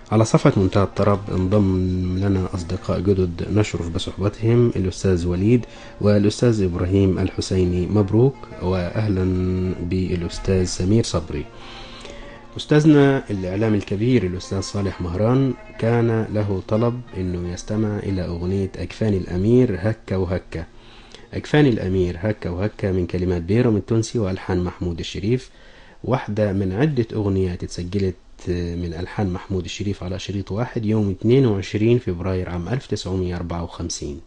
على صفحة منتهى الطرب انضم لنا أصدقاء جدد نشرف بصحبتهم الأستاذ وليد والأستاذ إبراهيم الحسيني مبروك وأهلا بالأستاذ سمير صبري أستاذنا الإعلام الكبير الأستاذ صالح مهران كان له طلب أنه يستمع إلى أغنية أكفان الأمير هكا وهكا أكفان الأمير هكا وهكا من كلمات بيرم التونسي وألحان محمود الشريف واحدة من عدة أغنيات اتسجلت من ألحان محمود الشريف على شريط واحد يوم 22 فبراير عام 1954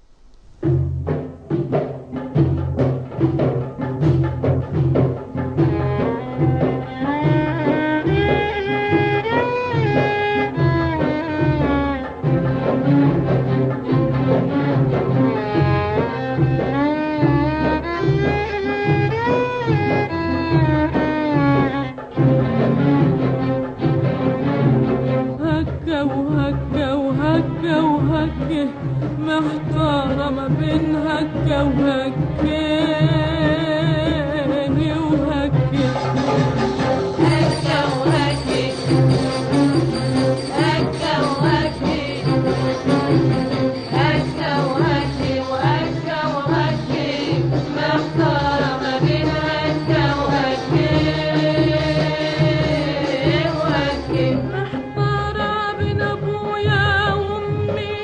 هكا وهكا وهكا وهكا محتارة ما بين هكا وهكاني وهكا هكا وهكي هكا وهكي هكا وهكي وهكا وهكي محتارة ما بين هكا وهكي وهكي محتارة بين أبويا وأمي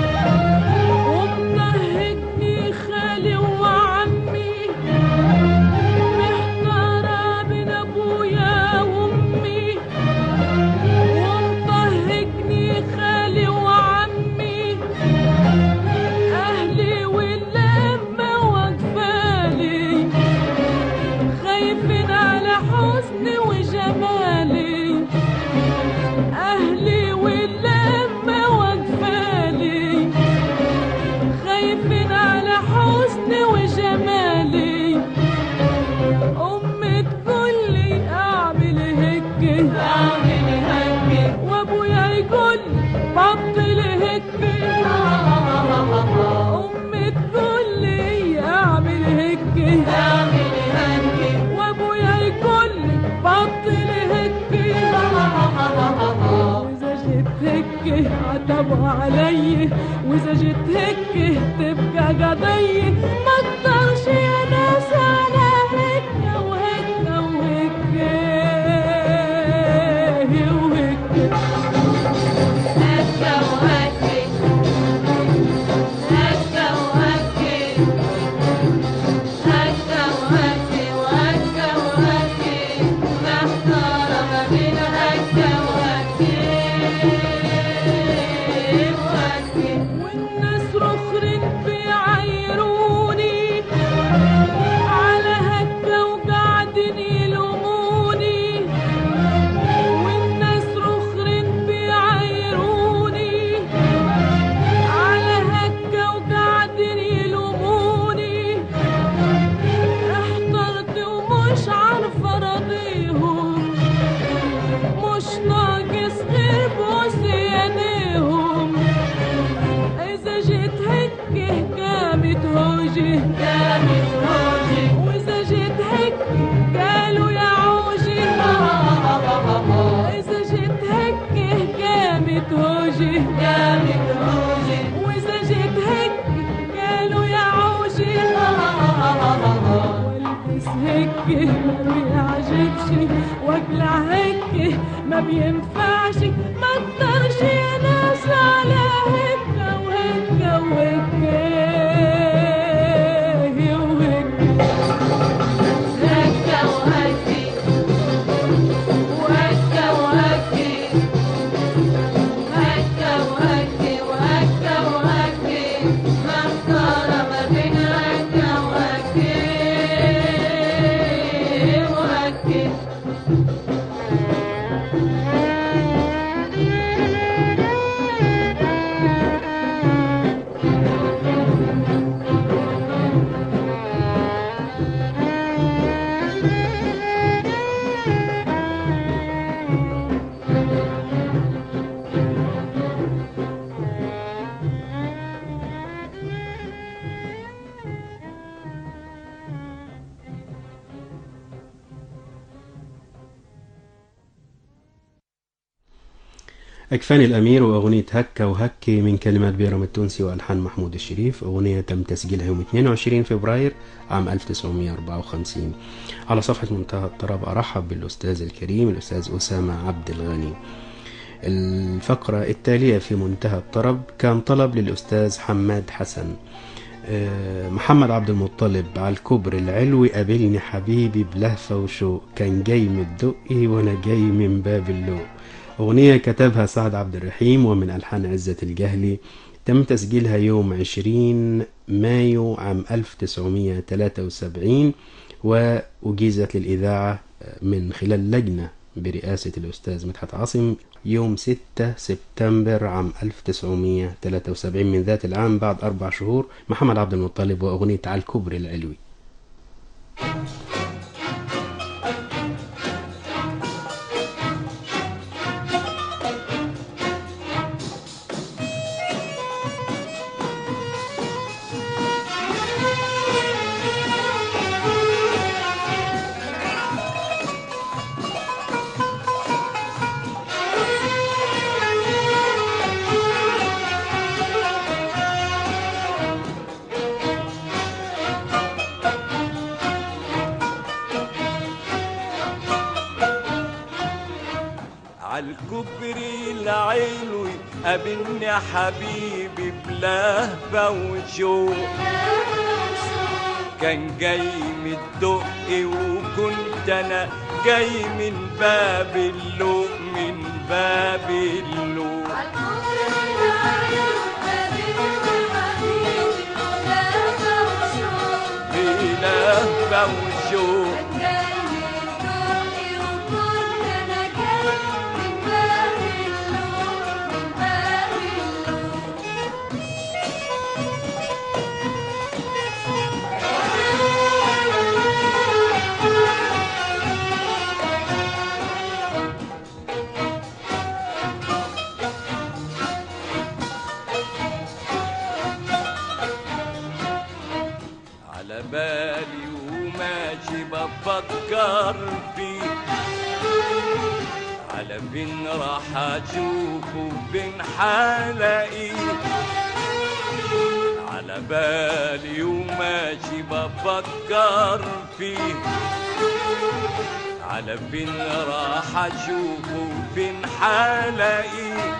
ومنهدني خالي وعمي محتارة بين أبويا وأمي ومطهقني خالي وعمي أهلي واللمة واقفالي خايفين على حسني وجمالي أهلي واللمة واقفالي خايفين على حسني وجمالي أمي تقولي أعمل هيك أعمل هكي وأبويا يقول بطل هيك أمي تقولي أعمل هيك أعمل هكي وأبويا يقول بطل هيك وإذا جيت هيك عتبوا علي وإذا جيت هيك تبقى قضية ما اقدرش يا ناس على هيك وهيك وهيك وهيك هكا وهكي هكا وهكي هكا وهكي وهكا وهكي محتارة ما بين هكا وهكي وهكي والناس رخرين بيعايروني على هكا وقاعدين يلوموني والناس رخرين بيعايروني على هكا وقاعدين يلوموني احترت ومش عارفة راضيهم مش ناقص غير بوس يديهم إذا جيت هيك قامت هوجي قامت هوجي وإذا جيت هيك قالوا يا عوجي إذا جيت هيك قامت هوجي قامت هوجي وإذا جيت هيك قالوا يا عوجي والبس هيك ما بيعجبش واقلع هيك ما بينفعش ما اقدرش يا ناس على هيك وهيك وهيك وهيك هكا وهكي وهكا وهكي هكا وهكي وهكا وهكي محتارة ما بين هكا وهكي وهكي أكفاني الأمير وأغنية هكا وهكي من كلمات بيرم التونسي وألحان محمود الشريف أغنية تم تسجيلها يوم 22 فبراير عام 1954 على صفحة منتهى الطرب أرحب بالأستاذ الكريم الأستاذ أسامة عبد الغني الفقرة التالية في منتهى الطرب كان طلب للأستاذ حماد حسن آه، محمد عبد المطلب على الكبر العلوي قابلني حبيبي بلهفة وشوق كان جاي من الدقي وانا جاي من باب اللوق أغنية كتبها سعد عبد الرحيم ومن ألحان عزة الجهلي تم تسجيلها يوم 20 مايو عام 1973 وأجيزت للإذاعة من خلال لجنة برئاسة الأستاذ مدحت عاصم يوم 6 سبتمبر عام 1973 من ذات العام بعد أربع شهور محمد عبد المطلب وأغنية على الكبر العلوي عالكبري العلوي قابلني حبيبي بلهفة وشوق كان جاي من الدق وكنت انا جاي من باب اللوق من باب اللوق بلهفة وشوق على بالي وماشي بفكر فيه على فين راح اشوفه فين حلاقيه على بالي وماشي بفكر فيه على فين راح اشوفه فين حلاقيه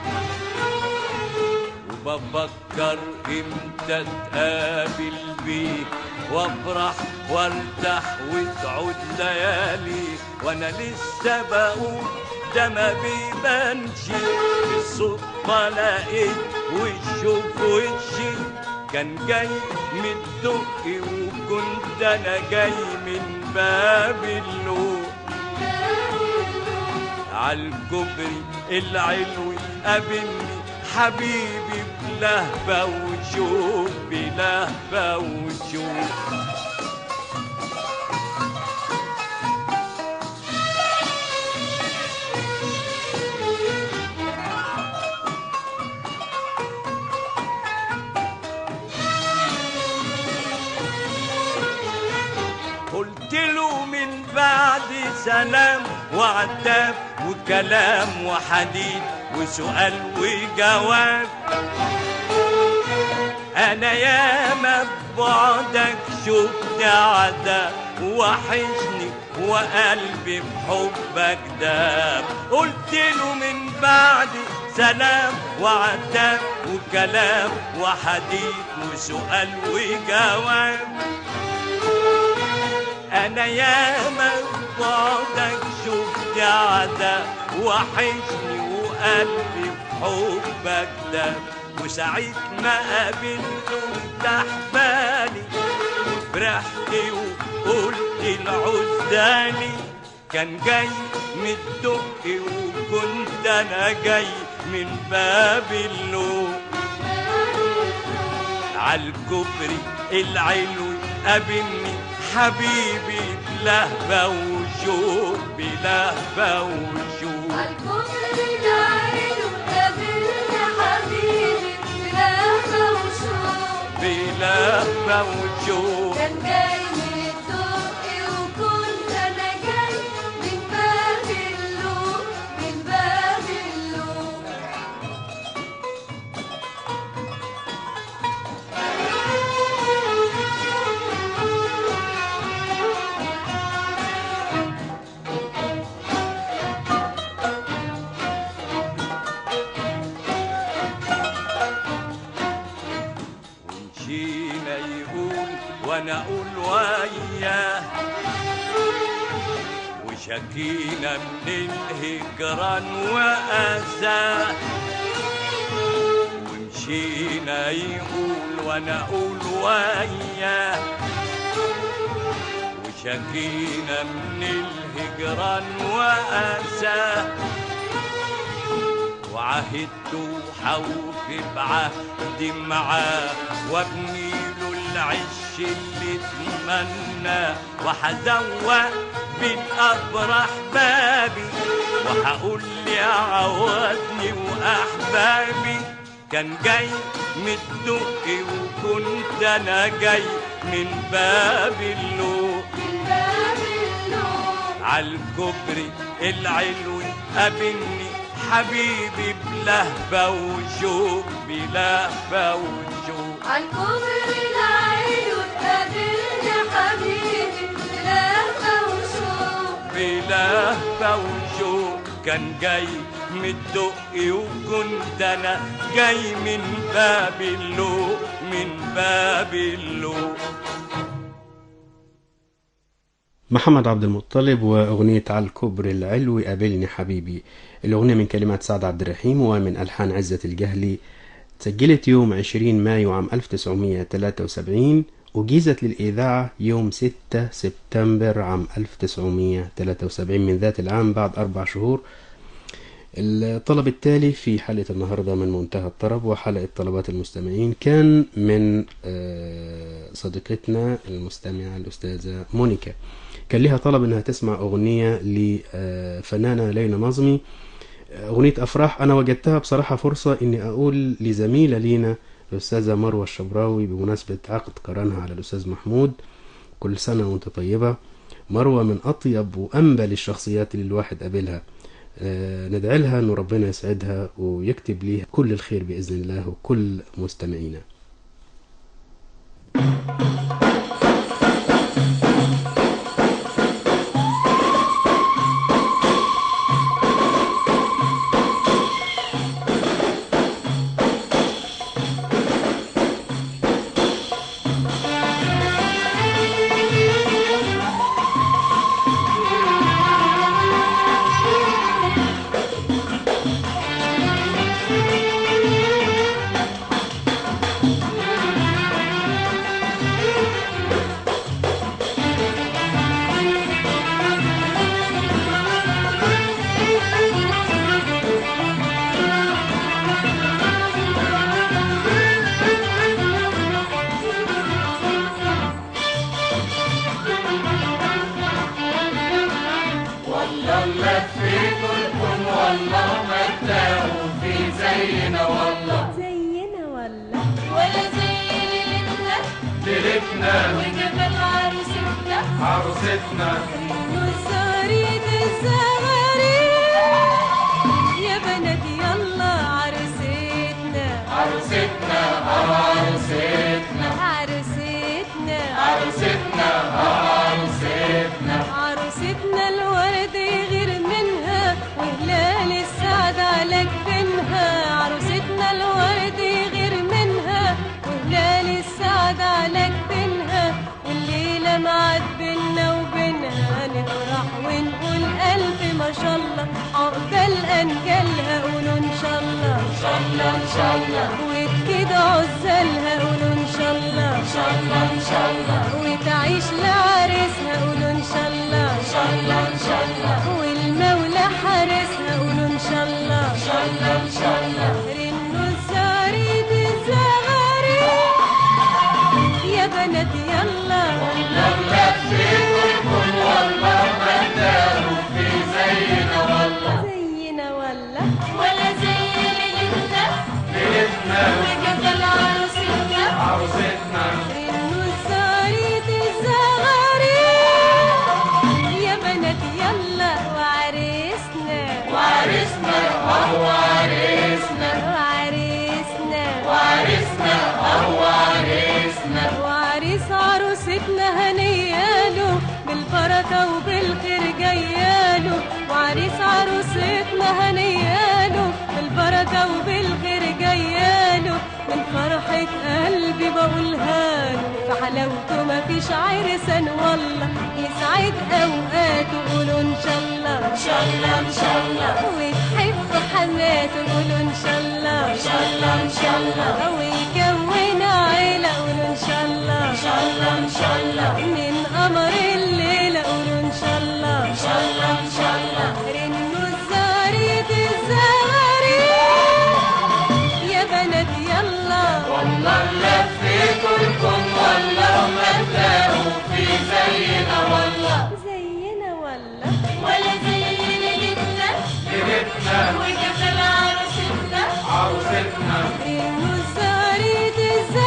وبفكر امتى اتقابل بيك وافرح وارتاح وتعود ليالي وانا لسه بقول ده ما بيبانش بالصدفة لقيت وشه في وشي كان جاي من الدق وكنت انا جاي من باب اللوق عالكبري العلوي قابلني حبيبي بلهفة وشوق بلهفة وشوق قلت له من بعد سلام وعتاب وكلام وحديد وسؤال وجواب انا ياما ببعدك شفت عذاب وحشني وقلبي بحبك داب قلت له من بعد سلام وعتاب وكلام وحديد وسؤال وجواب انا ياما بعدك شفت عدا وحشني وقلبي بحبك ده وساعة ما قابلته ارتاح بالي فرحت وقلت العزالي كان جاي من الدق وكنت انا جاي من باب اللوق عالكبري العلوي قابلني حبيبي بلهفة وشوق بلهفة وشوق بلهفة وشوق كان جاي من الدق وكنت انا جاي من باب اللوق من باب اللوق وانا اقول وياه وشكينا من الهجران واساه ومشينا يقول وانا اقول وياه وشكينا من الهجران واساه وعهدت حوفي بعهدي معاه وابني له العش اللي اتمنى وحزوق بالافراح بابي وهقول لي عوضني واحبابي كان جاي من الدق وكنت انا جاي من باب اللوق باب اللوم عالكوبري العلوي قابلني حبيبي بلهفة وشوق بلهفة وشوق عالكوبري العين وتقابلني حبيبي لهفة وشوق بلهفة وشوق كان جاي من الدق وكنت انا جاي من باب اللوق من باب اللوق محمد عبد المطلب وأغنية على الكبر العلوي قابلني حبيبي الأغنية من كلمات سعد عبد الرحيم ومن ألحان عزة الجهلي سجلت يوم 20 مايو عام 1973 وجيزت للإذاعة يوم 6 سبتمبر عام 1973 من ذات العام بعد أربع شهور الطلب التالي في حلقة النهاردة من منتهى الطرب وحلقة طلبات المستمعين كان من آه، صديقتنا المستمعة الأستاذة مونيكا كان لها طلب انها تسمع اغنية لفنانة ليلى نظمي اغنية افراح انا وجدتها بصراحة فرصة اني اقول لزميلة لينا الاستاذة مروة الشبراوي بمناسبة عقد قرانها على الاستاذ محمود كل سنة وانت طيبة مروة من اطيب وانبل الشخصيات اللي الواحد قابلها آه، ندعي لها انه ربنا يسعدها ويكتب ليها كل الخير باذن الله وكل مستمعينا زينا ولا ولا زي ليلتنا ليلتنا وجبل عروستنا عروستنا وزاريد الزغاريد يا بنات يلا عرستنا عروستنا اه عروستنا عرستنا عروستنا اه عروستنا عروستنا الورد غير منها وهلال السعد على جبينها عروستنا الورد غير منها وهلال السعد على جبينها والليلة معاد بينا وبينها نفرح ونقول ألف ما شاء الله عقبال أنجالها قولوا إن شاء الله ان شاء الله ان شاء الله وبكده عزالها قولوا إن شاء الله ان شاء الله ان شاء الله وتعيش لعريسها قولوا إن شاء الله ان شاء الله ان شاء الله والمولى حارسها قولوا ان شاء الله ان شاء الله ان شاء الله رنوا الزغاريد الزغاريد يا بنات يلا والله فيكم والله ما داروا في زينا والله زينا ولا ولا زي ليلتنا ليلتنا وجبل عروستنا عروستنا رنوا الزغاريد الزغاريد يا بنات يلا وعريسنا وعرسنا اه وعرسنا عايش عرسان والله يسعد اوقاته قولوا ان شاء الله ان شاء الله ان شاء الله وتحبوا حماته قولوا ان شاء الله ان شاء الله ان شاء الله ويكون عيلة قولوا ان شاء الله ان شاء الله ان شاء الله من قمر الليلة قولوا ان شاء الله ان شاء الله ان شاء الله رنوا الزغاريد الزغاريد يا بنات يلا والله لفيتوا الكون والله ما تلاقوا في زينا والله زينا ولا ولا زي ليلتنا ليلتنا وجمال عروستنا عروستنا رنوا الزغاريد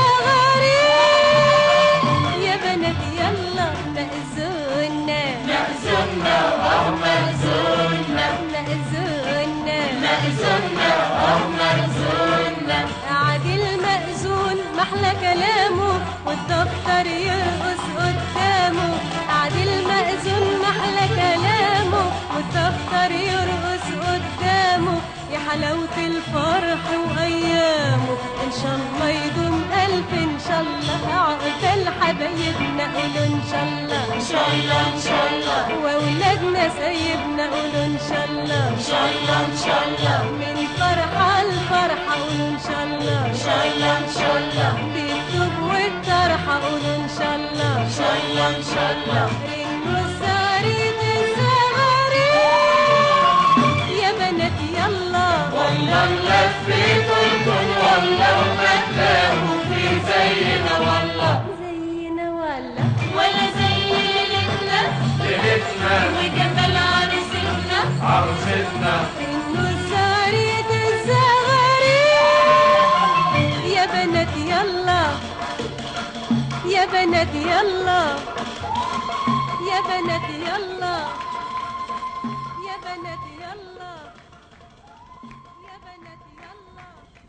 الزغاريد يا بنات يلا مأذونا مأذونا اه مأذونا مأذونا مأذونا اه مأذونا قعد المأذون محلى كلامه والدفتر يرقص قدامه قعد المأذون محلى كلامه والدفتر يرقص قدامه يا حلاوة الفرح وأيامه إن شاء الله يدوم ألف إن شاء الله عقبال حبايبنا قولوا إن شاء الله ان شاء الله ان شاء الله وأولادنا سايبنا قولوا إن شاء الله ان شاء الله ان شاء الله من فرحة لفرحة قولوا إن شاء الله ان شاء الله ان شاء الله بالطوب والطرحة قولوا إن شاء الله ان شاء الله ان شاء الله رنوا الزغاريد الزغاريد يا بنات يلا والله لفيتوا الكون والله ما تلاقوا في زينا والله زينا ولا ولا زي ليلتنا ليلتنا وجمال عروستنا عروستنا رنوا الزغاريد الزغاريد يا بنات يلا يا بنات يلا يا بنات يلا يا بنات يلا يا بنات يلا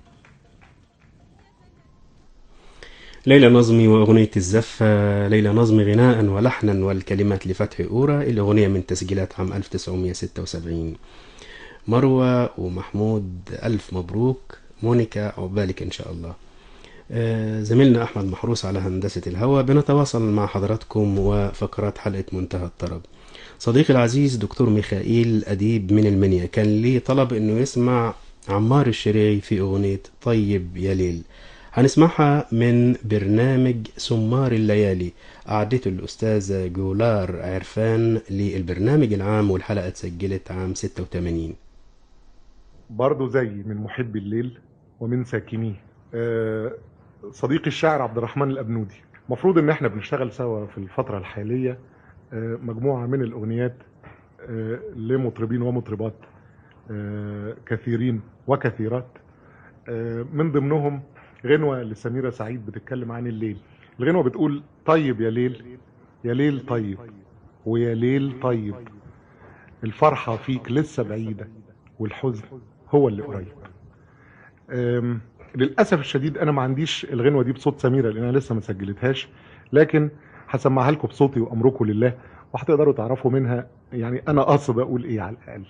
ليلى نظمي وأغنية الزفة ليلى نظمي غناء ولحنا والكلمات لفتحي أورا الأغنية من تسجيلات عام 1976 مروة ومحمود ألف مبروك مونيكا عقبالك إن شاء الله آه، زميلنا أحمد محروس على هندسة الهواء بنتواصل مع حضراتكم وفقرات حلقة منتهى الطرب صديقي العزيز دكتور ميخائيل أديب من المنيا كان لي طلب إنه يسمع عمار الشريعي في أغنية طيب يا ليل هنسمعها من برنامج سمار الليالي أعدته الأستاذة جولار عرفان للبرنامج العام والحلقة اتسجلت عام 86 برضه زي من محبي الليل ومن ساكنيه آه، صديقي الشاعر عبد الرحمن الأبنودي المفروض ان احنا بنشتغل سوا في الفترة الحالية آه، مجموعة من الأغنيات آه، لمطربين ومطربات آه، كثيرين وكثيرات آه، من ضمنهم غنوة لسميرة سعيد بتتكلم عن الليل الغنوة بتقول طيب يا ليل يا ليل طيب ويا ليل طيب الفرحة فيك لسه بعيدة والحزن هو اللي قريب أم، للاسف الشديد انا ما عنديش الغنوه دي بصوت سميره لان انا لسه ما سجلتهاش لكن هسمعها لكم بصوتي وامركم لله وهتقدروا تعرفوا منها يعني انا قاصد اقول ايه على الاقل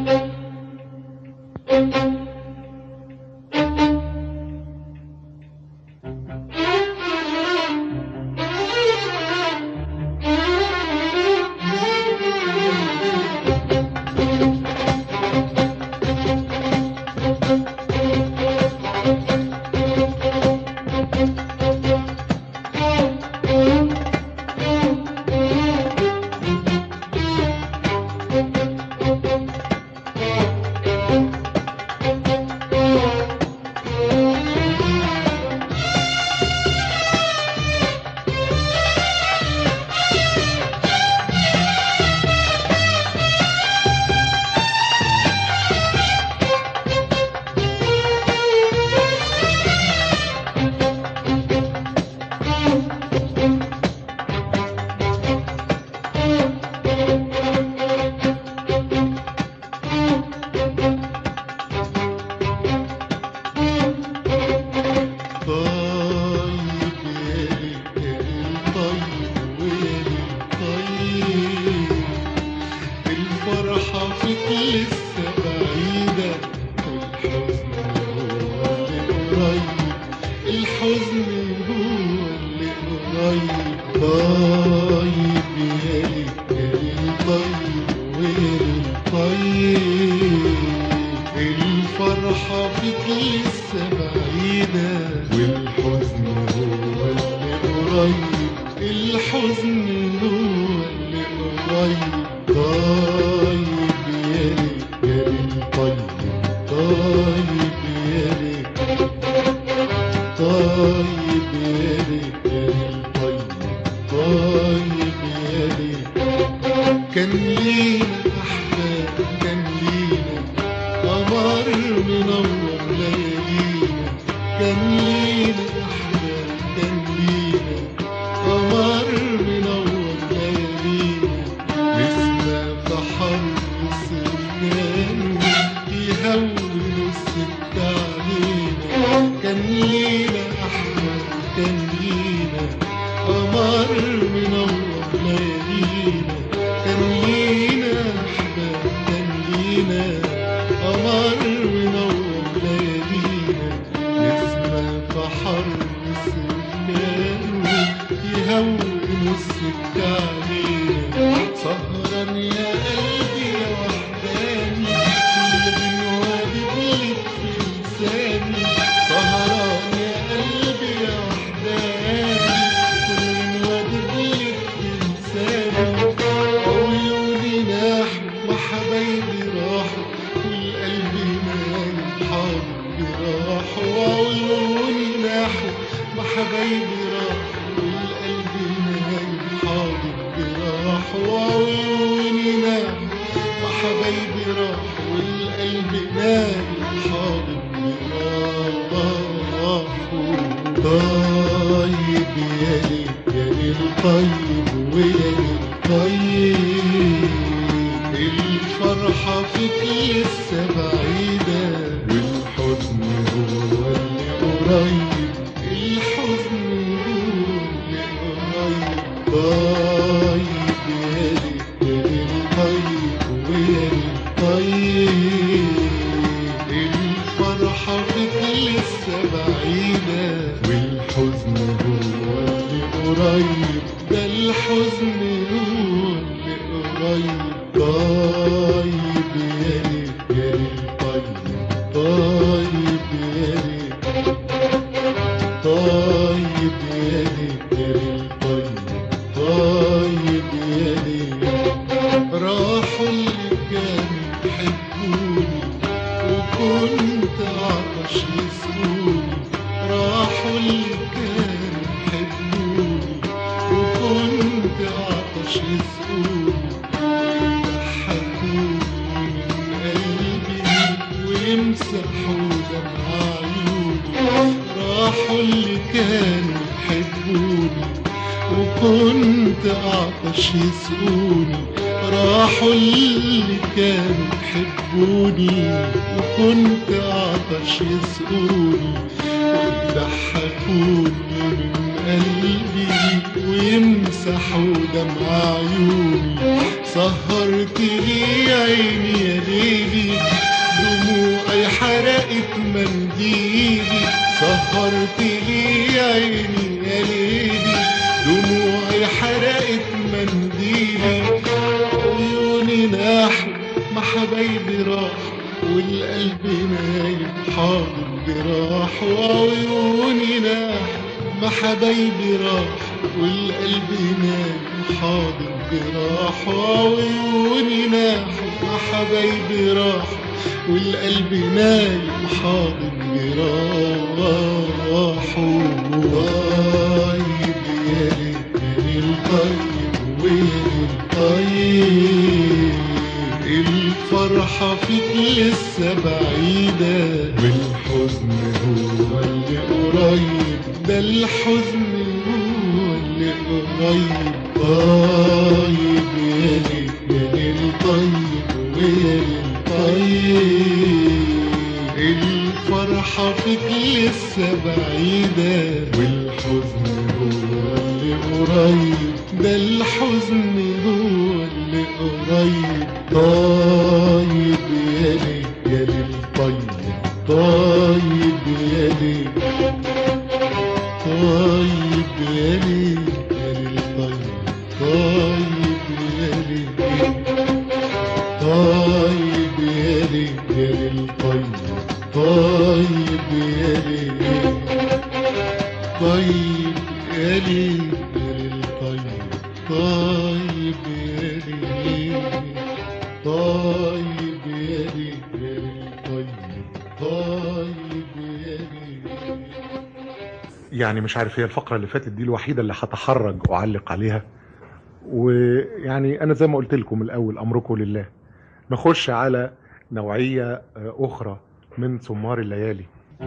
طيب يا ليل طيب ويا ليل طيب الفرحة فيك لسه بعيدة والحزن هو اللي قريب الحزن هو اللي قريب طيب الفرحة فيك لسه بعيدة والحزن هو اللي قريب الحزن هو اللي قريب طيب يا ريت يا ريت طيب طيب يا ريت طيب يا ريت يا ريت طيب طيب يا ريت كان لينا أحباب كان لينا قمر منور ليالينا كان لينا أحباب كان لينا قمر منور ليالينا نسمع في حر السكان يهون الست علينا كان لينا أحباب كان لينا قمر منور ليالينا كان لينا أحباب كان لينا قمر منور ليالينا نسمع في حر السكان يهون الست علينا سهران يا قلبي يا وحداني كل بنوادي بلك في لساني سهران يا قلبي يا وحداني كل بنوادي بلك في لساني عيوني ناحوا ما حبايبي راحوا والقلب نايم حاضر جراحه وعيوني ناحوا ما حبايبي راحوا والقلب نايم حاضر جراحه وعيوني ناحوا ما حبايبي راحوا والقلب نايم حاضر جراحه طيب يا ليل يا ليل طيب ويا ليل طيب الفرحة فيك لسه بعيدة والحزن هو اللي قريب الحزن هو اللي قريب طيب يا ليل يا ليل طيب ويا ليل طيب الفرحة فيك لسه بعيدة والحزن هو اللي قريب ده الحزن هو اللي قريب طيب يا ريت يا ريت طيب طيب يا ريت طيب يا ريت يا ريت طيب طيب يا ريت راحوا اللي كانوا يحبوني وكنت عطش يسقوني راحوا اللي كانوا يحبوني وكنت عطش يسقوني ويضحكوني من قلبي ويمسحوا دمع عيوني راحوا اللي كانوا يحبوني وكنت أعطش يسقوني راحوا اللي كانوا يحبوني وكنت أعطش يسقوني ويضحكوني من قلبي ويمسحوا دمع عيوني سهرت لي عيني يا ليلي دموعي حرقت منديلي سهرت لي عيني يا ليلي دموعي حرقت منديلي عيوني ناحوا ما حبايبي راحوا والقلب نايم حاضر جراح وعيوني ناحوا ما حبايبي راحوا والقلب نايم حاضر جراح وعيوني ناحوا ما حبايبي راحوا والقلب نايم حاضر جراحه طيب يا ريت الطيب والطيب الفرحة فيك لسه بعيدة والحزن هو اللي قريب ده الحزن هو اللي قريب طيب يا ليل يا ليل طيب ويا ليل طيب الفرحة فيك لسه بعيدة والحزن هو اللي قريب ده الحزن هو اللي قريب طيب يا ليل يا ليل طيب طيب يا ليل طيب يا ليل يا ليل طيب طيب يا ليل طيب يا ليل يا ليل طيب طيب طيب يا ليل طيب يا ليل يا ليل طيب طيب يا ليل طيب يا ليل يا ليل طيب طيب يا ليل يعني مش عارف هي الفقرة اللي فاتت دي الوحيدة اللي هتحرج وأعلق عليها ويعني أنا زي ما قلت لكم الأول أمركم لله نخش على نوعية آه، أخرى من سمار الليالي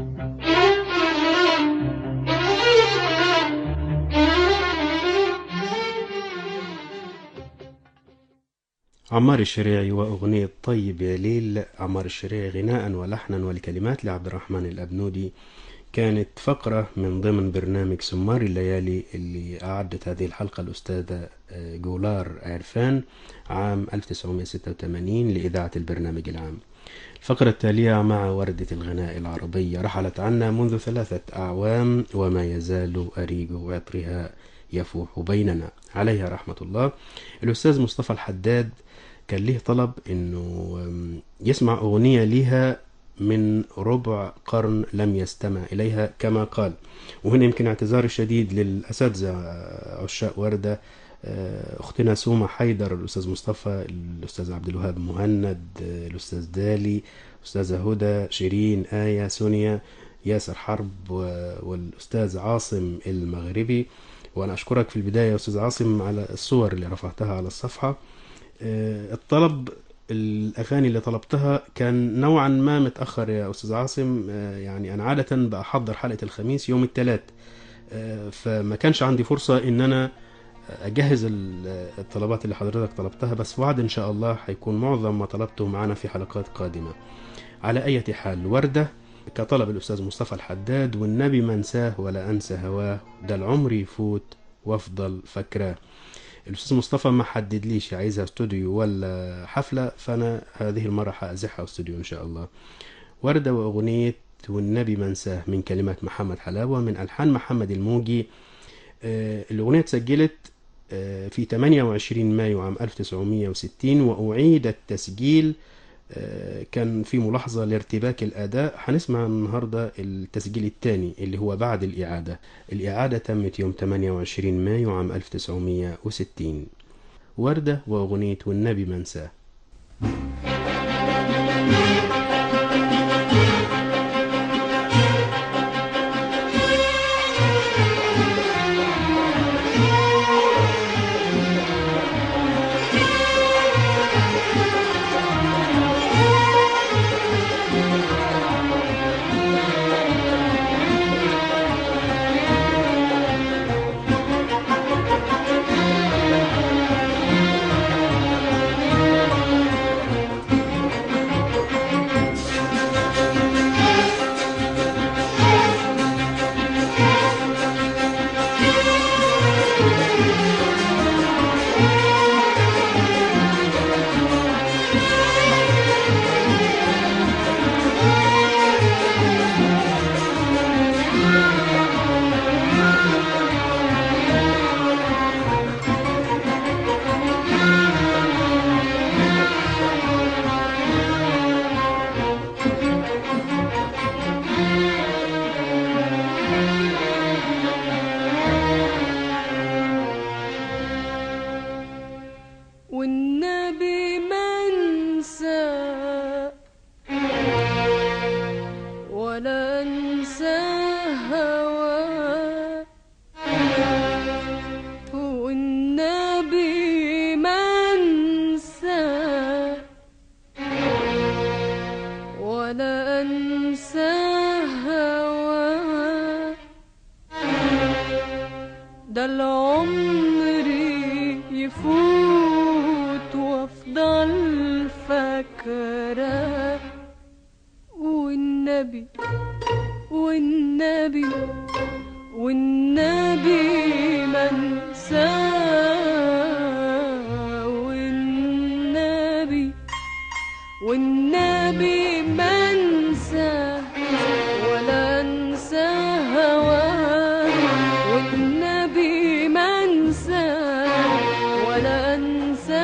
عمار الشريعي وأغنية طيب يا ليل عمار الشريعي غناء ولحنا والكلمات لعبد الرحمن الأبنودي كانت فقرة من ضمن برنامج سمار الليالي اللي أعدت هذه الحلقة الأستاذة آه، جولار عرفان عام 1986 لإذاعة البرنامج العام الفقرة التالية مع وردة الغناء العربية رحلت عنا منذ ثلاثة أعوام وما يزال أريج عطرها يفوح بيننا عليها رحمة الله الأستاذ مصطفى الحداد كان ليه طلب انه أم، يسمع اغنيه ليها من ربع قرن لم يستمع اليها كما قال وهنا يمكن اعتذاري الشديد للاساتذه آه، عشاق ورده آه، اختنا سومه حيدر الاستاذ مصطفى الاستاذ عبد الوهاب مهند آه، الاستاذ دالي استاذه هدى شيرين ايه سونيا ياسر حرب و- والاستاذ عاصم المغربي وانا اشكرك في البدايه يا استاذ عاصم على الصور اللي رفعتها على الصفحه آه، الطلب الاغاني اللي طلبتها كان نوعا ما متاخر يا استاذ عاصم آه، يعني انا عاده بحضر حلقه الخميس يوم الثلاث فما كانش عندي فرصه ان انا اجهز ال- الطلبات اللي حضرتك طلبتها بس وعد ان شاء الله هيكون معظم ما طلبته معنا في حلقات قادمه على اي حال ورده كطلب الاستاذ مصطفى الحداد والنبي ما انساه ولا انسى هواه ده العمر يفوت وافضل فاكراه الاستاذ مصطفى ما حدد ليش عايزها استوديو ولا حفله فانا هذه المره هازحها استوديو ان شاء الله ورده واغنيه والنبي ما انساه من كلمات محمد حلاوه من الحان محمد الموجي آه، الاغنيه اتسجلت آه، في 28 مايو عام 1960 واعيد التسجيل آه، كان في ملاحظة لارتباك الأداء هنسمع النهاردة التسجيل الثاني اللي هو بعد الإعادة الإعادة تمت يوم 28 مايو عام 1960 وردة وأغنية والنبي منساه والنبي منسى ولا انسى هواه والنبي منسى ولا انسى هواه ده العمر يفوت وافضل فاكرة والنبي والنبي والنبي منساه والنبي والنبي منسى ولا انسى هواه والنبي منسى ولا انسى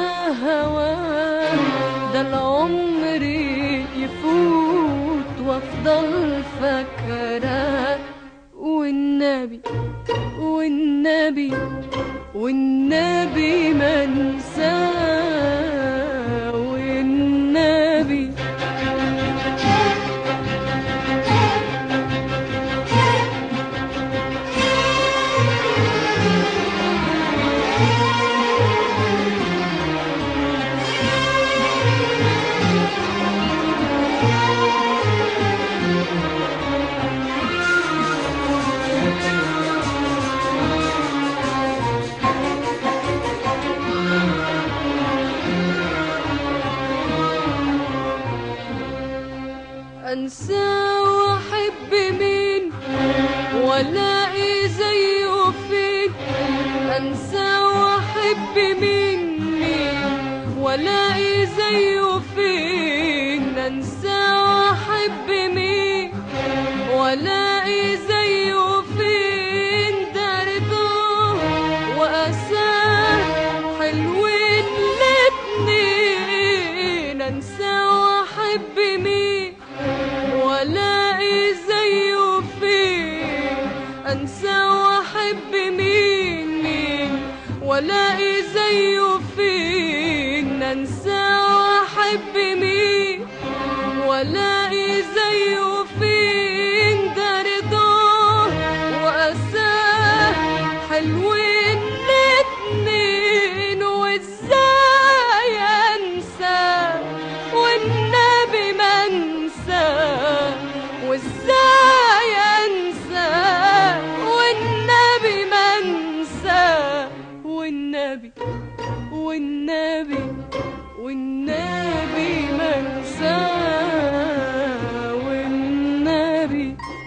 هواه ده العمر يفوت وافضل افضل فاكرة والنبي والنبي والنبي ما انساه والنبي انسى واحب مين والاقي زيه فين انسى واحب مين مين والاقي زيه فين انسى واحب مين والاقي زيه فين ده رضاه واساه حلوين الاتنين انسى واحب مين والاقي زيه فين انسى واحب مين مين والاقي زيه فين انسى واحب مين والاقي زيه فين ده رضاه واساه حلوين الاتنين وازاي انساه والنبي ما انساه وازاي انساه والنبي ما انساه والنبي والنبي والنبي ما انساه والنبي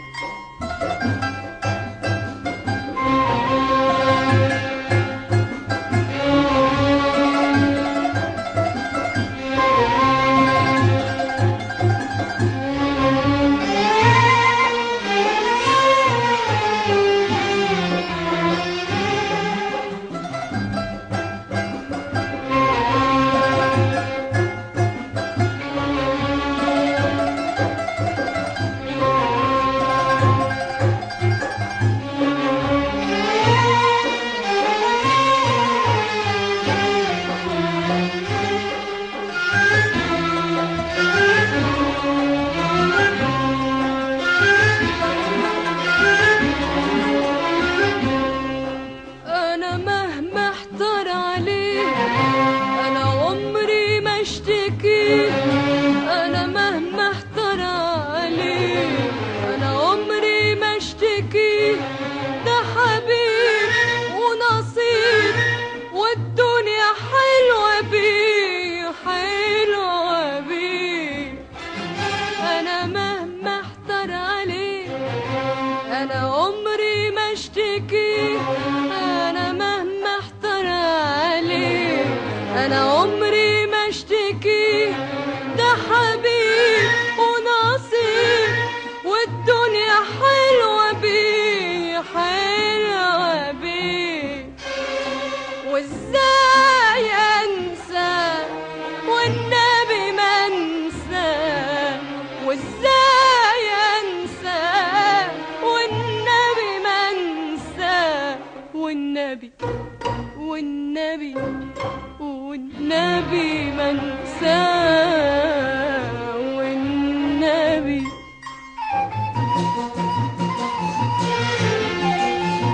انا مهما احتار عليه انا عمري ما اشتكي انا مهما احتار عليه انا عمري ما اشتكي ده حبيب ونصيب والدنيا حلوة بيه حلوة بيه انا مهما احتار عليه انا عمري ما اشتكي انا مهما احتار عليه انا عمري ما اشتكي ده حبيب ونصيب والدنيا حلوة بيه حلوة بيه وازاي انسى والنبي ما انسى وازاي انسى والنبي ما انسى والنبي والنبي والنبي ما انسى والنبي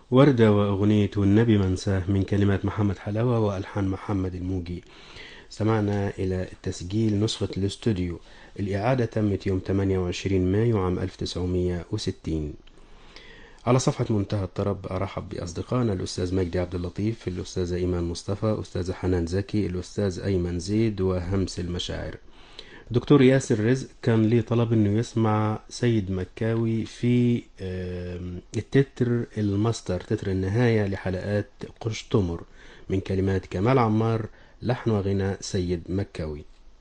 وردة وأغنية والنبي منساه من كلمات محمد حلاوة وألحان محمد الموجي سمعنا إلى تسجيل نسخة الاستوديو الإعادة تمت يوم 28 مايو عام 1960 على صفحة منتهى الطرب أرحب بأصدقائنا الأستاذ مجدي عبد اللطيف الأستاذة إيمان مصطفى أستاذة حنان زكي الأستاذ أيمن زيد وهمس المشاعر دكتور ياسر رزق كان ليه طلب انه يسمع سيد مكاوي في آم، التتر الماستر تتر النهاية لحلقات قشطمر من كلمات كمال عمار لحن وغناء سيد مكاوي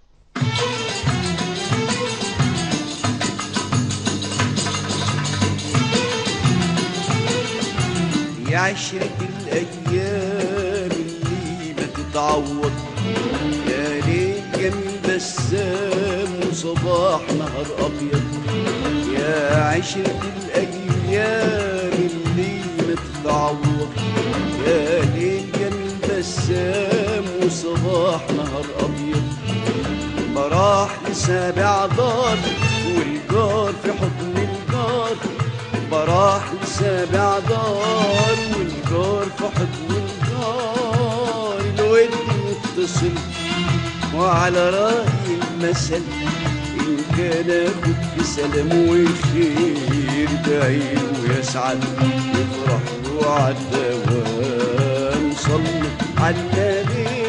يا عشرة الأيام اللي ما تتعوض يا ليل جميل بسام وصباح نهار أبيض يا عشرة الأيام اللي ما تتعوض يا ليل جميل بسام وصباح نهار أبيض براح لسابع دار والجار في حضن الجار براح لسابع دار والجار في حضن الجار الود متصل وعلى رأي المثل إن كان أخد بسلام وخير دعيله ويسعد يفرح له عالدوام صلوا على النبي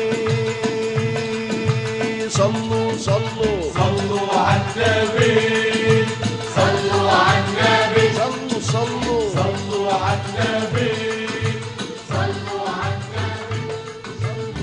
صلوا صلوا صلوا على النبي صلوا على النبي صلوا صلوا صلوا على النبي صلوا على النبي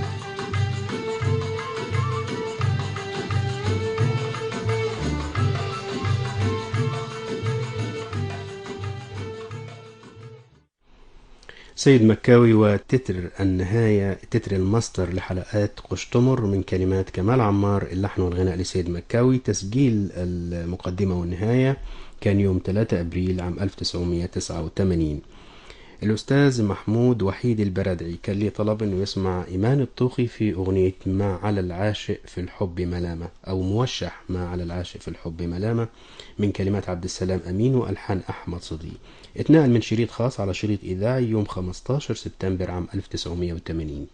سيد مكاوي وتتر النهاية تتر الماستر لحلقات قشطمر من كلمات كمال عمار اللحن والغناء لسيد مكاوي تسجيل المقدمة والنهاية كان يوم 3 أبريل عام 1989 الأستاذ محمود وحيد البرادعي كان لي طلب أنه يسمع إيمان الطوخي في أغنية ما على العاشق في الحب ملامة أو موشح ما على العاشق في الحب ملامة من كلمات عبد السلام أمين وألحان أحمد صديق اتنقل من شريط خاص على شريط إذاعي يوم 15 سبتمبر عام 1980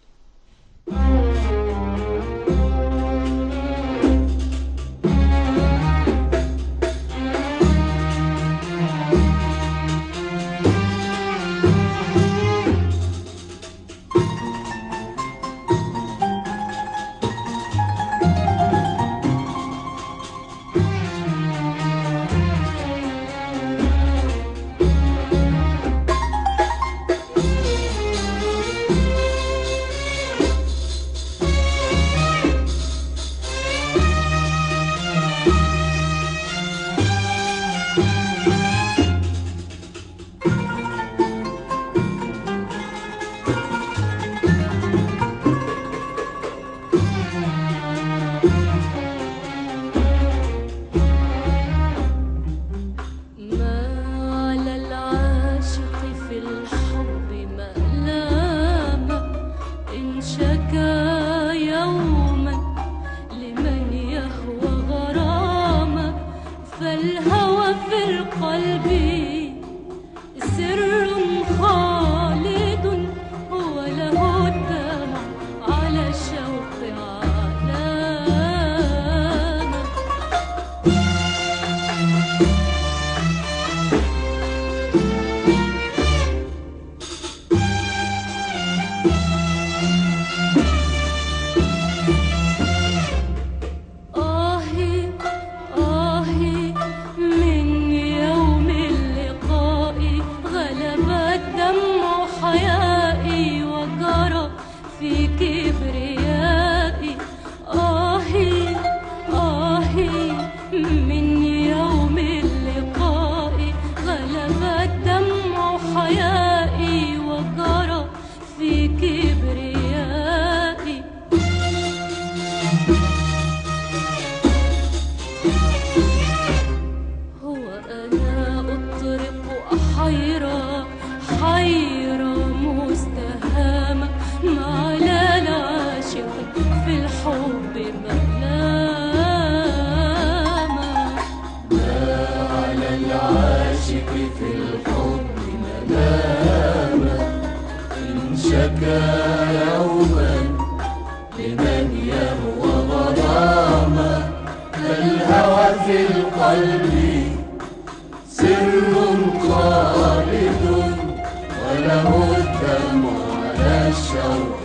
شكا يوما لمن يهوى غرامة فالهوى في القلب سر خالد وله الدمع على الشوق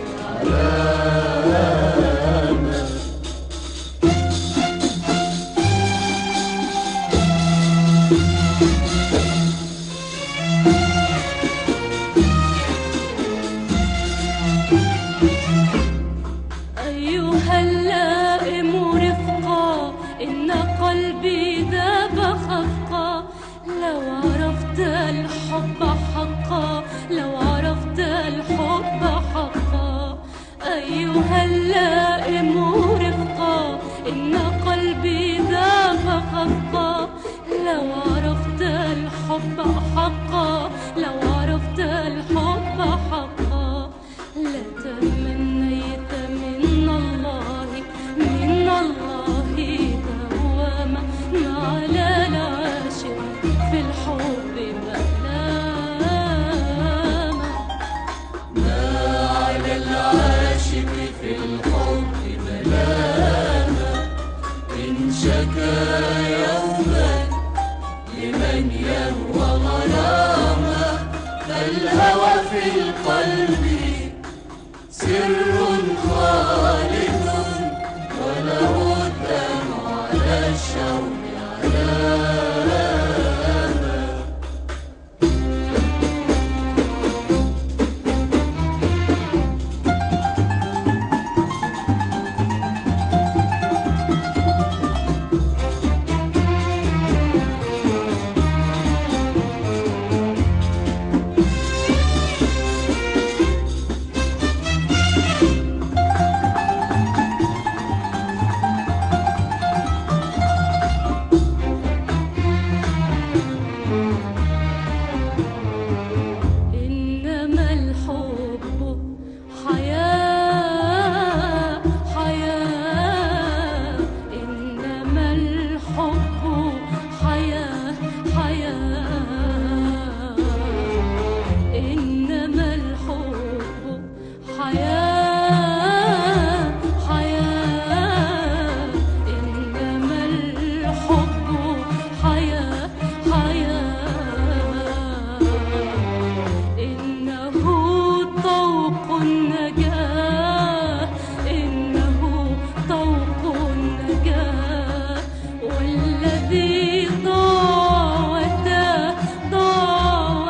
علامة أيها اللائم رفقا إن قلبي ذاب خفقا لو عرفت الحب حقا لو عرفت الحب حقا أيها اللائم رفقا إن قلبي ذاب خفقا لو عرفت الحب حقا لو عرفت الحب حقا لتمنيت من الله من الله دوام ما على العاشق في الحب ملامة على العاشق في الحب ملامة إن شكا يوما لمن يهوى غرامة فالهوى في القلب سر خالد وله الدمع على الشوق علامة إنما الحب حياة حياة إنما الحب حياة حياة إنما الحب حياة حياة إنما الحب حياة حياة إنه طوق النجاة إنه طوق النجاة والذي ضاع وتاه ضاع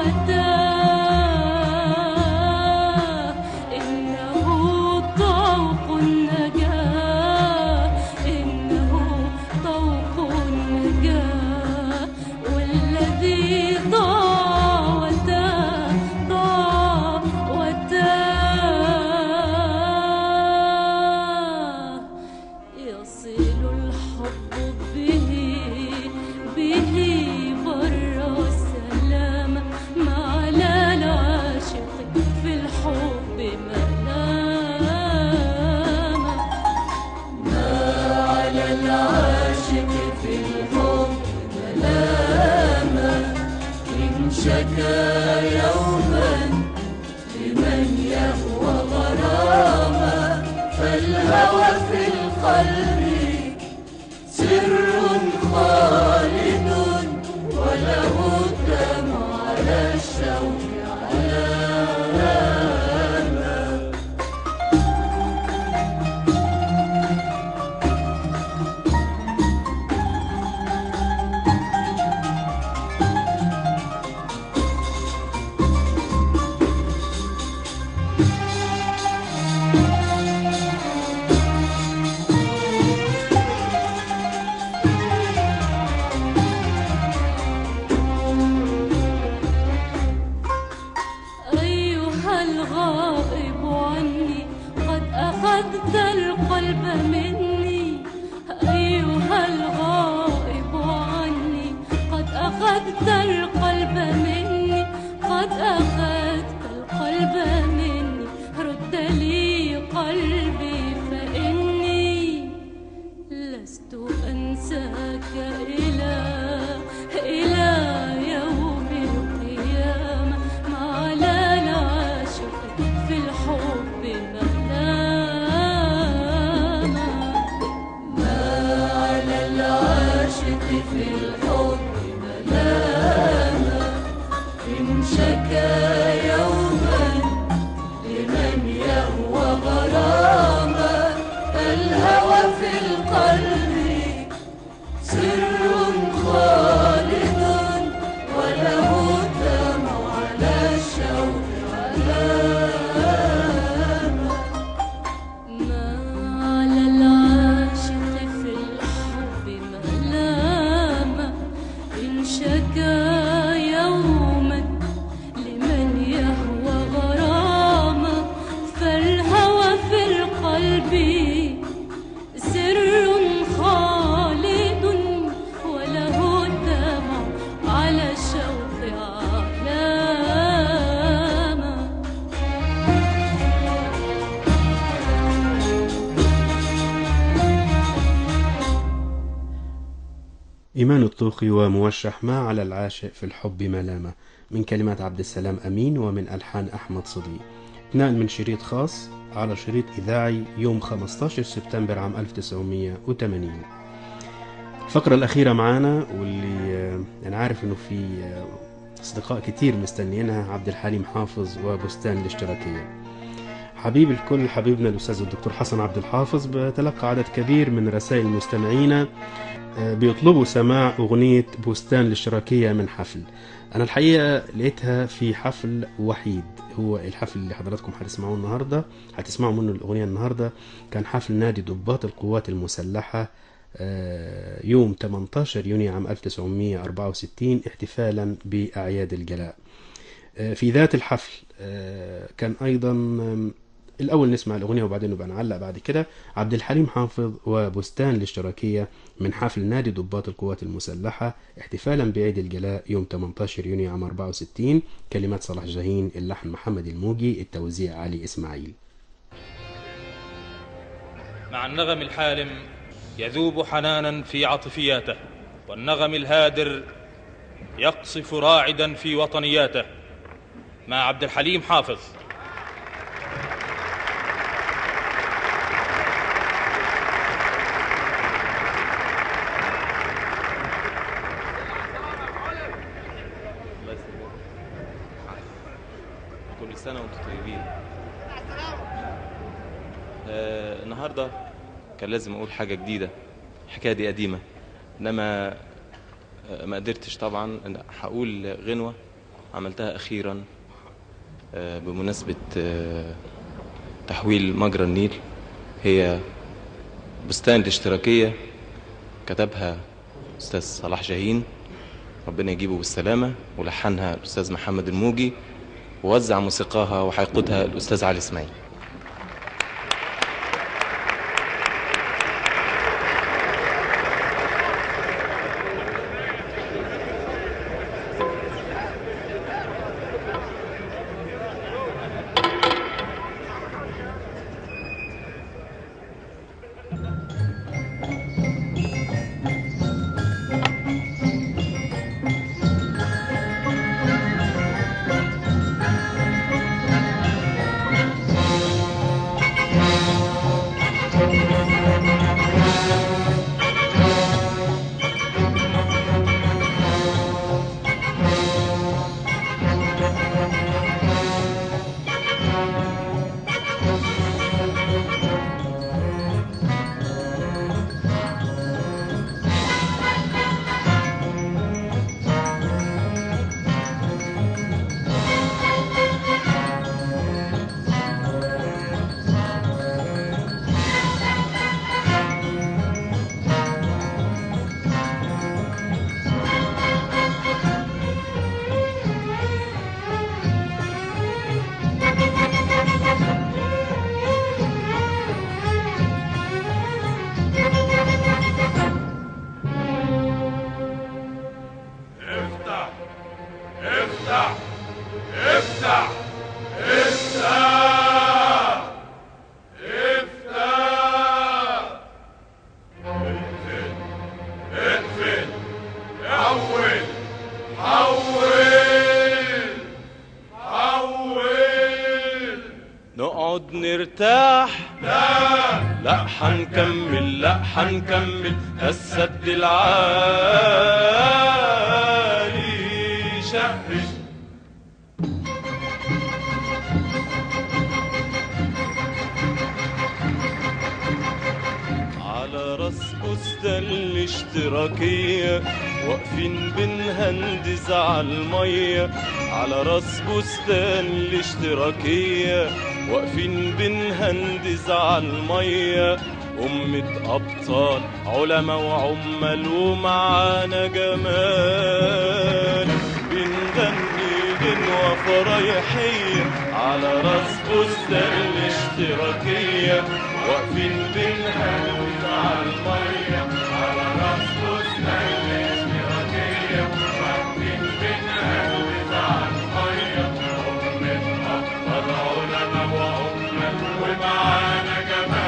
وتاه إنه طوق النجاة إنه طوق النجاة والذي ضاع وتاه ضاع وتاه يصل الحب به به بر السلام ما على العاشق في الحب ملامة على العاشق في الحب ملامة إن شكا يوما لمن يهوى غرامة فالهوى في القلب سر خالد وله الدمع على الشوق علامة إنما العاشق في الحب ملامة إن شكا يوما لمن يهوى غرامة الهوى في القلب سر خالد وله دمع على الشوق علامة ما على العاشق في الحب ملامة إن شكا يوما لمن يهوى غرامة فالهوى في القلب سر خالد وله دمع على الشوق علامة إيمان الطوخي وموشح ما على العاشق في الحب ملامة من كلمات عبد السلام أمين ومن ألحان أحمد صديق نقل من شريط خاص على شريط إذاعي يوم 15 سبتمبر عام 1980 الفقرة الأخيرة معانا واللي آه، أنا عارف إنه في آه، أصدقاء كتير مستنيينها عبد الحليم حافظ وبستان الاشتراكية حبيب الكل حبيبنا الأستاذ الدكتور حسن عبد الحافظ بتلقى عدد كبير من رسائل مستمعينا آه، بيطلبوا سماع أغنية بستان الاشتراكية من حفل أنا الحقيقة لقيتها في حفل وحيد هو الحفل اللي حضراتكم هتسمعوه النهاردة هتسمعوا منه الأغنية النهاردة كان حفل نادي ضباط القوات المسلحة آه، يوم 18 يونيو عام 1964 احتفالا بأعياد الجلاء آه، في ذات الحفل آه، كان أيضا آم، الأول نسمع الأغنية وبعدين نبقى نعلق بعد كده عبد الحليم حافظ وبستان الاشتراكية من حفل نادي ضباط القوات المسلحة احتفالا بعيد الجلاء يوم 18 يونيو عام 64 كلمات صلاح جاهين اللحن محمد الموجي التوزيع علي إسماعيل مع النغم الحالم يذوب حنانا في عاطفياته والنغم الهادر يقصف راعدا في وطنياته مع عبد الحليم حافظ كل سنة وانتم طيبين آه النهاردة كان لازم أقول حاجة جديدة الحكاية دي قديمة إنما آه ما قدرتش طبعا أنا هقول غنوة عملتها أخيرا آه بمناسبة آه تحويل مجرى النيل هي بستان الاشتراكية كتبها أستاذ صلاح جاهين ربنا يجيبه بالسلامة ولحنها الأستاذ محمد الموجي ووزع موسيقاها وهيقودها الأستاذ علي إسماعيل افتح افتح افتح افتح افتح اقفل اقفل حول حول حول نقعد نرتاح لا لا لا حنكمل لا حنكمل السد العالي شهش على راس بستان الاشتراكية واقفين بنهندز على المية على راس بستان الاشتراكية واقفين بنهندز على المية أمة أبطال علماء وعمال ومعانا جمال بنغني غنوة فرايحية على راس بستان الاشتراكية واقفين بنهندز على المية على راس بستان الاشتراكية واقفين بنهندز على المية أمة أبطال علماء وعمال ومعانا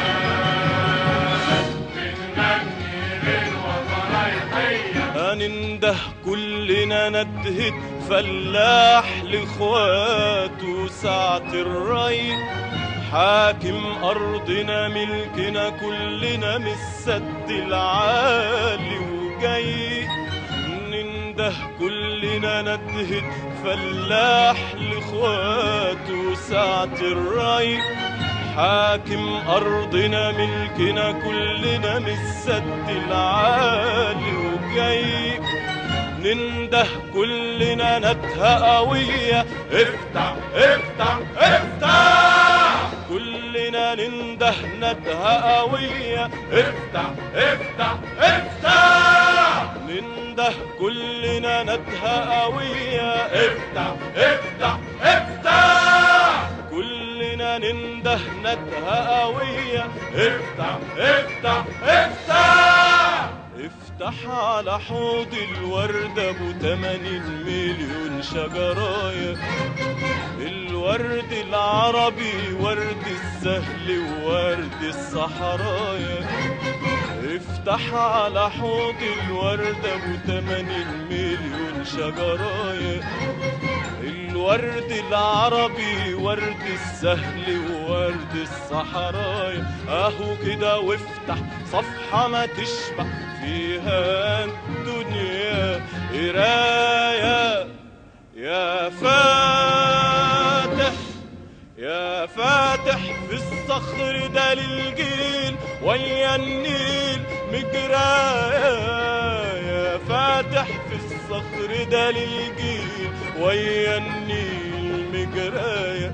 جمال بنغني غنوة فرايحية هننده كلنا ندهة فلاح لاخواته ساعة الري حاكم أرضنا ملكنا كلنا من السد العالي وجاي ننده كلنا ندهة فلاح لاخواته ساعة الري حاكم أرضنا ملكنا كلنا من السد العالي وجاي ننده كلنا ندهة قوية افتح افتح افتح كلنا ننده ندهة قوية افتح افتح افتح ننده كلنا ندهة قوية افتح افتح افتح كلنا ننده ندهة قوية افتح افتح افتح افتح على حوض الوردة ابو 80 مليون شجراية الورد العربي ورد السهل وورد الصحرايا افتح على حوض الوردة ابو 80 مليون شجراية الورد العربي ورد السهل وورد الصحرايا اهو كده وافتح صفحة ما تشبع فيها الدنيا قراية يا فاتح يا فاتح في الصخر ده للجيل ويا النيل مجرايا يا فاتح في الصخر ده للجيل ويا النيل مجرايا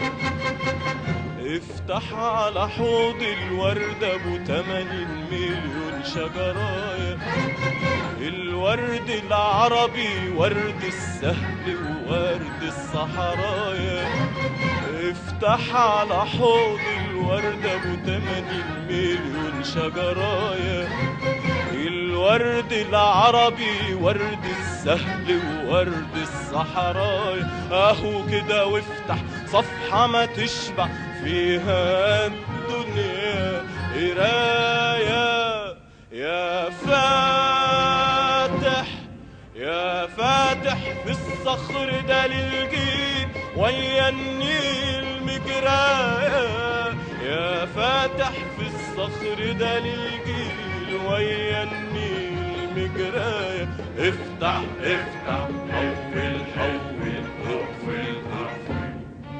افتح على حوض الوردة ابو 80 مليون شجرايا الورد العربي ورد السهل وورد الصحرايا افتح على حوض الوردة ابو 80 مليون شجرايا الورد العربي ورد السهل وورد الصحرايا اهو كده وافتح صفحة ما تشبع فيها الدنيا قراية يا فاتح يا فاتح في الصخر ده للجيل ويا النيل مجرايا يا فاتح في الصخر ده للجيل ويا النيل مجرايا افتح افتح حول حول اقفل اقفل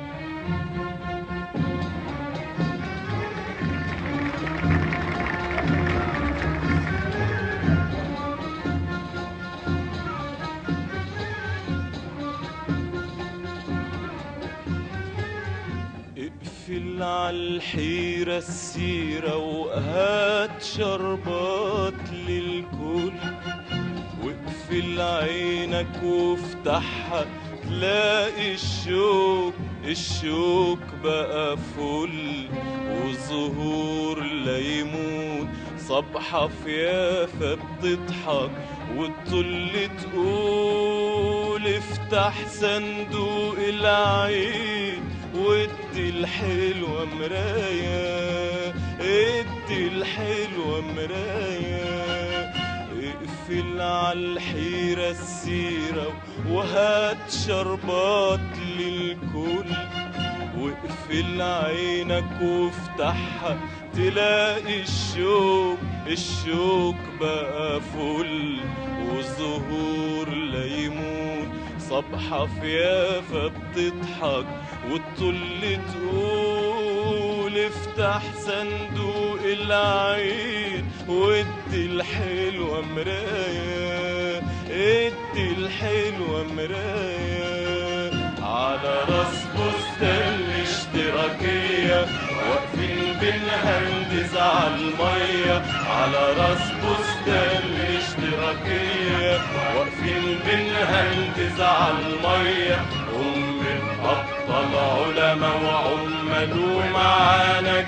اقفل عالحيرة السيرة وهات شربات للكل واقفل عينك وافتحها تلاقي الشوك الشوك بقى فل وزهور ليمون صبحة في يافا بتضحك وتطل تقول افتح صندوق العيد وادي الحلوة مراية ادي الحلوة مراية اقفل عالحيرة السيرة وهات شربات للكل واقفل عينك وافتحها تلاقي الشوك الشوك بقى فل والزهور ليمون صبحة في يافا بتضحك والطل تقول افتح صندوق العين وادي الحلوة مراية ادي الحلوة مراية على راس بستان الاشتراكية واقفين بنهندز على المية على راس بستان الاشتراكية واقفين بنهندز على المية أم أبطال علماء وعمال ومعانا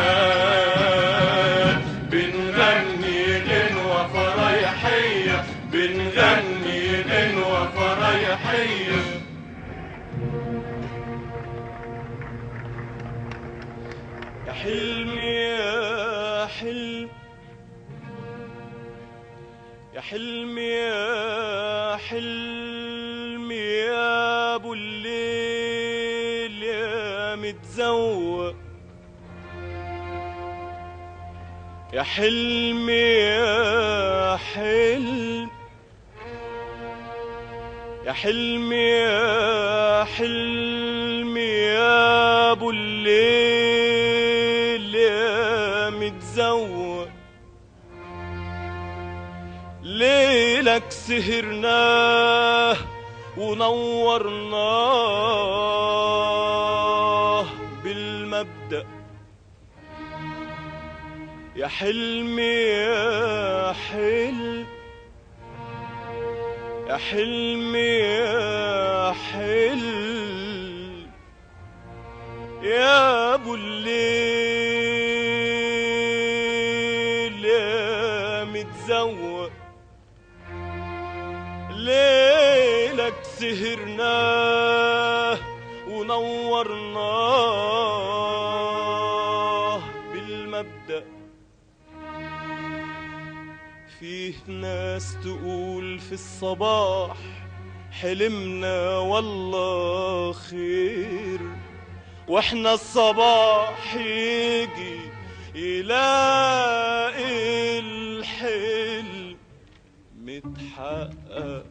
جمال بنغني غنوة فرايحية بنغني غنوة فرايحية يا حلمي يا حلم يا حلمي يا حلمي يا ابو الليل يا متزوق يا حلمي يا حلم يا حلمي يا حلمي يا ابو الليل يا متزوق ليلك سهرناه ونورناه بالمبدأ يا حلمي يا حلم يا حلمي يا حلم يا ابو الليل يا متزوق ليلك سهرناه ونورناه بالمبدأ فيه ناس تقول في الصباح حلمنا والله خير واحنا الصباح يجي يلاقي الحلم متحقق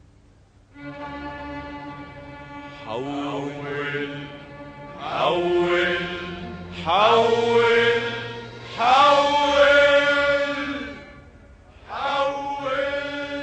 حول حول حول حول حول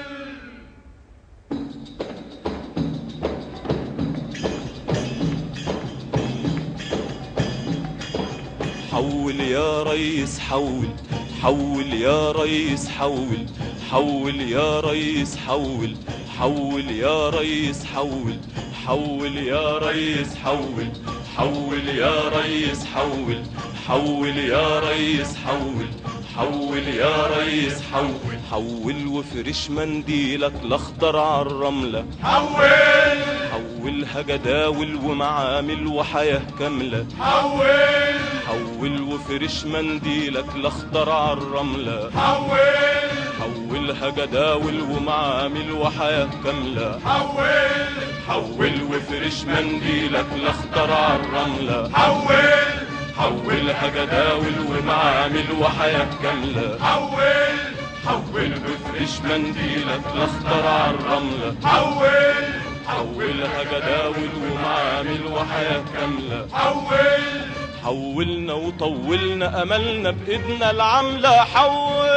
حول يا ريس حول حول يا ريس حول حول يا ريس حول حول يا ريس حول حول يا ريس حول حول يا ريس حول حول يا ريس حول حول يا ريس حول حول وفرش منديلك الاخضر عالرملة حول حولها جداول ومعامل وحياة كاملة حول حول وفرش منديلك الاخضر عالرملة حول حولها جداول ومعامل وحياة كاملة حول حول وفرش منديلك الاخضر عالرملة حول حولها جداول ومعامل وحياة كاملة حول حول وفرش منديلك الاخضر عالرملة حول حولها جداول ومعامل وحياة كاملة حول حولنا وطولنا املنا بايدنا العامله حول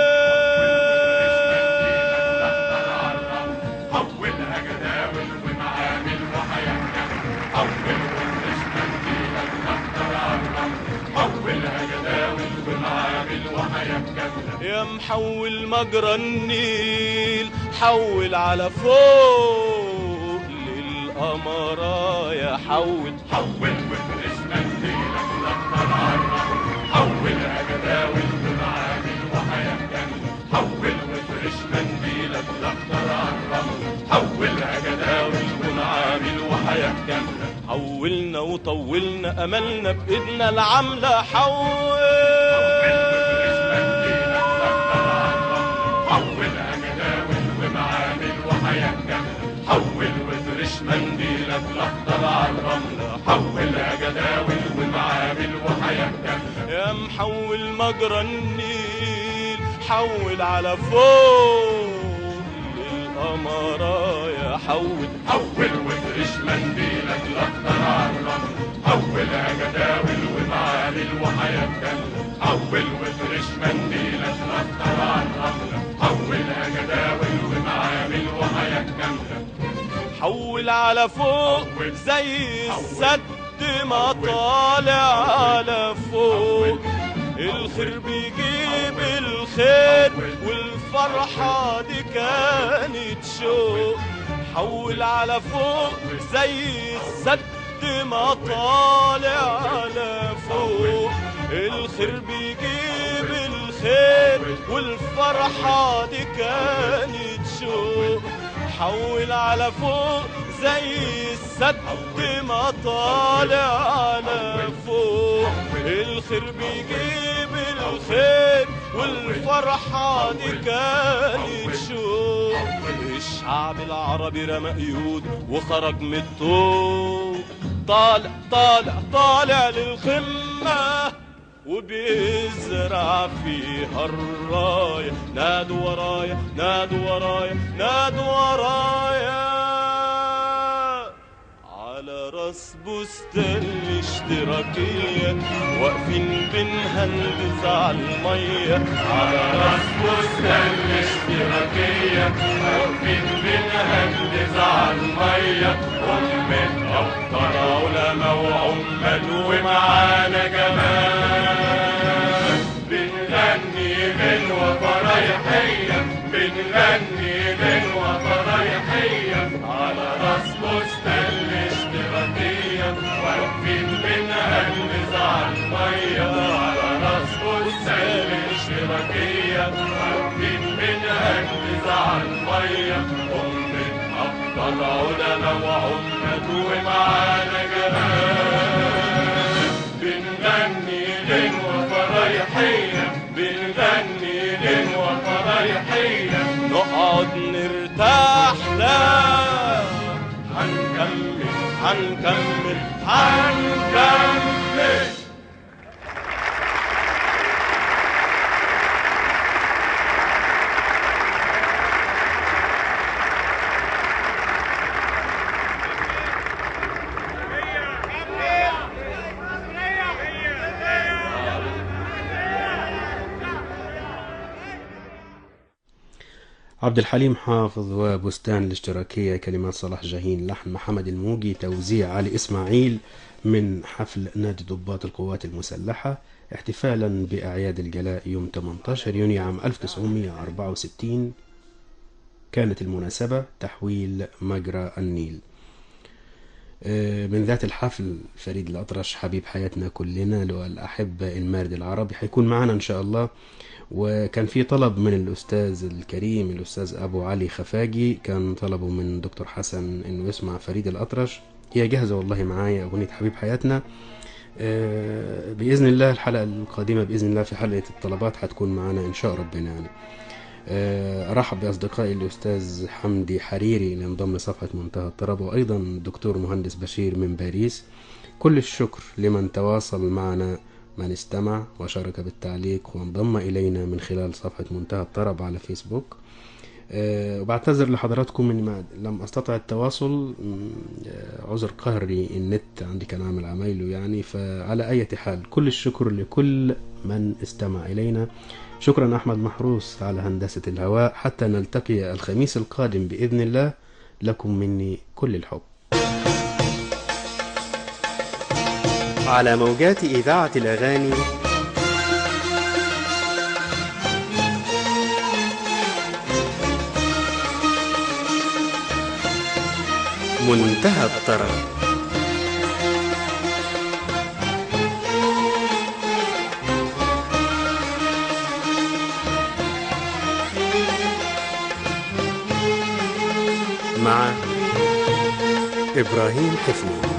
حولها جداول ومعامل وحياة حول وفرش منديلك الاخضر عالرمل حولها جداول ومعامل وحياة كاملة يا محول مجرى النيل حول على فوق للقمرة يا حول حول وفرش منديلك الاخضر عالرمل حولها جداول ومعامل وحياة كاملة حول وفرش منديلك الاخضر عالرمل حولها جداول ومعامل وحياة كاملة حولنا وطولنا املنا بايدنا العامله حول حولها جداول ومعامل وحياة كاملة حول وفرش منديلك الاخضر عالرملة حولها جداول ومعامل وحياة كاملة يا محول مجرى النيل حول على فوق للقمرايا حول حول وافرش منديلك الاخضر على الرمل حول يا جداول ومعامل وحياة كاملة حول وافرش منديلك الاخضر على الرمل حول يا جداول ومعامل وحياة كاملة حول على فوق زي السد ما طالع على فوق الخير بيجيب الخير والفرحة دي كانت شوق حول على فوق زي السد ما طالع على فوق الخير بيجيب الخير والفرحة دي كانت شوق حول على فوق زي السد ما طالع على فوق الخير بيجيب الخير والفرحة دي كانت شوق الشعب العربي رمى قيود وخرج من الطوق طالع طالع طالع للقمة وبيزرع فيها الراية نادوا ورايا نادوا ورايا نادوا ورايا على راس بستان الاشتراكية واقفين بنهندس على المية على راس بستان الاشتراكية واقفين بنهندس على المية أمة أبطال علماء وعمال ومعانا كمان بنغني غنوة فرايحية بنغني غنوة فرايحية على راس بستان الاشتراكية واقفين بنهندس على المية على راس بستان الاشتراكية واقفين بنهندس على المية أمة أبطال علماء وعمال ومعانا كمان بنغني غنوة فرايحية بنغني غنوة فرايحية نقعد نرتاح لا هنكمل هنكمل هنكمل عبد الحليم حافظ وبستان الاشتراكية كلمات صلاح جاهين لحن محمد الموجي توزيع علي إسماعيل من حفل نادي ضباط القوات المسلحة احتفالا بأعياد الجلاء يوم 18 يونيو عام 1964 كانت المناسبة تحويل مجرى النيل آه، من ذات الحفل فريد الأطرش حبيب حياتنا كلنا لو الأحبة المارد العربي حيكون معنا إن شاء الله وكان في طلب من الأستاذ الكريم الأستاذ أبو علي خفاجي كان طلبه من دكتور حسن إنه يسمع فريد الأطرش هي جاهزة والله معايا أغنية حبيب حياتنا آه، بإذن الله الحلقة القادمة بإذن الله في حلقة الطلبات هتكون معنا إن شاء ربنا يعني آه، أرحب بأصدقائي الأستاذ حمدي حريري اللي انضم لصفحة منتهى الطرب وأيضا الدكتور مهندس بشير من باريس كل الشكر لمن تواصل معنا من استمع وشارك بالتعليق وانضم إلينا من خلال صفحة منتهى الطرب على فيسبوك آه، وبعتذر لحضراتكم اني ما لم استطع التواصل م، آه، عذر قهري النت عندي كان عامل عمايله يعني فعلى اي حال كل الشكر لكل من استمع الينا شكرا احمد محروس على هندسة الهواء حتى نلتقي الخميس القادم باذن الله لكم مني كل الحب على موجات إذاعة الأغاني منتهى الطرب مع إبراهيم حفني